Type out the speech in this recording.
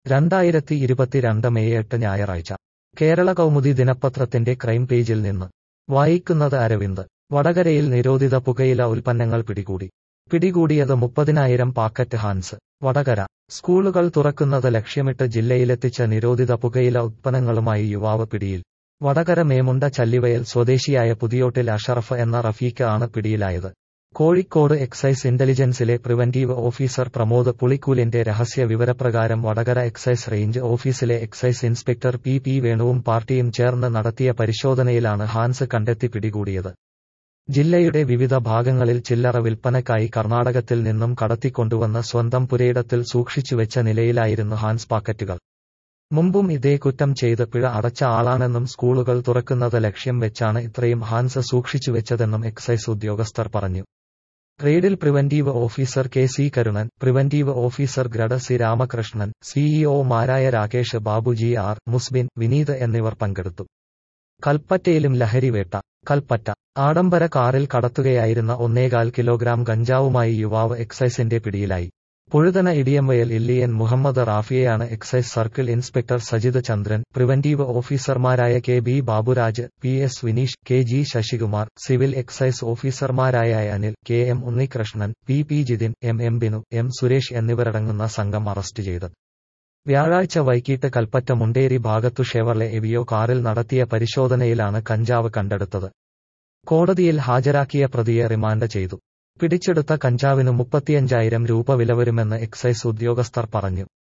രണ്ടായിരത്തി ഇരുപത്തിരണ്ട് മെയ് എട്ട് ഞായറാഴ്ച കേരള കൗമുദി ദിനപത്രത്തിന്റെ ക്രൈം പേജിൽ നിന്ന് വായിക്കുന്നത് അരവിന്ദ് വടകരയിൽ നിരോധിത പുകയില ഉൽപ്പന്നങ്ങൾ പിടികൂടി പിടികൂടിയത് മുപ്പതിനായിരം പാക്കറ്റ് ഹാൻസ് വടകര സ്കൂളുകൾ തുറക്കുന്നത് ലക്ഷ്യമിട്ട് ജില്ലയിലെത്തിച്ച നിരോധിത പുകയില ഉത്പന്നങ്ങളുമായി യുവാവ് പിടിയിൽ വടകര മേമുണ്ട ചല്ലിവയൽ സ്വദേശിയായ പുതിയോട്ടിൽ അഷറഫ് എന്ന റഫീഖ് ആണ് പിടിയിലായത് കോഴിക്കോട് എക്സൈസ് ഇന്റലിജൻസിലെ പ്രിവന്റീവ് ഓഫീസർ പ്രമോദ് പുളിക്കൂലിന്റെ രഹസ്യ വിവരപ്രകാരം വടകര എക്സൈസ് റേഞ്ച് ഓഫീസിലെ എക്സൈസ് ഇൻസ്പെക്ടർ പി പി വേണുവും പാർട്ടിയും ചേർന്ന് നടത്തിയ പരിശോധനയിലാണ് ഹാൻസ് കണ്ടെത്തി പിടികൂടിയത് ജില്ലയുടെ വിവിധ ഭാഗങ്ങളിൽ ചില്ലറ വിൽപ്പനക്കായി കർണാടകത്തിൽ നിന്നും കടത്തിക്കൊണ്ടുവന്ന് സ്വന്തം പുരയിടത്തിൽ സൂക്ഷിച്ചുവെച്ച നിലയിലായിരുന്നു ഹാൻസ് പാക്കറ്റുകൾ മുമ്പും ഇതേ കുറ്റം ചെയ്ത് പിഴ അടച്ച ആളാണെന്നും സ്കൂളുകൾ തുറക്കുന്നത് ലക്ഷ്യം വെച്ചാണ് ഇത്രയും ഹാൻസ് സൂക്ഷിച്ചുവെച്ചതെന്നും എക്സൈസ് ഉദ്യോഗസ്ഥർ പറഞ്ഞു റെയ്ഡിൽ preventive officer K C Karunan preventive officer grade C Ramakrishnan സിഇഒമാരായ രാകേഷ് ബാബു ജി ആർ മുസ്ബിൻ വിനീത് എന്നിവർ പങ്കെടുത്തു കൽപ്പറ്റയിലും ലഹരിവേട്ട കൽപ്പറ്റ ആഡംബര കാറിൽ കടത്തുകയായിരുന്ന ഒന്നേകാൽ കിലോഗ്രാം ഗഞ്ചാവുമായി യുവാവ് എക്സൈസിന്റെ പിടിയിലായി പുഴുതന ഇടിയമ്പയൽ ഇല്ലിയൻ മുഹമ്മദ് റാഫിയെയാണ് excise circle inspector Sajith Chandran preventive ഓഫീസർമാരായ K B Baburaj P S Vineesh K G Sasikumar civil excise ഓഫീസർമാരായ Anil K M Unnikrishnan P P Jithin M M Binu M Suresh എന്നിവരടങ്ങുന്ന സംഘം അറസ്റ്റ് ചെയ്തത് വ്യാഴാഴ്ച വൈകിട്ട് കൽപ്പറ്റ മുണ്ടേരി ഭാഗത്തു ഷെവർലെ എവിയോ കാറിൽ നടത്തിയ പരിശോധനയിലാണ് കഞ്ചാവ് കണ്ടെടുത്തത് കോടതിയിൽ ഹാജരാക്കിയ പ്രതിയെ റിമാൻഡ് ചെയ്തു പിടിച്ചെടുത്ത കഞ്ചാവിന് മുപ്പത്തിയഞ്ചായിരം രൂപ വില വരുമെന്ന് എക്സൈസ് ഉദ്യോഗസ്ഥർ പറഞ്ഞു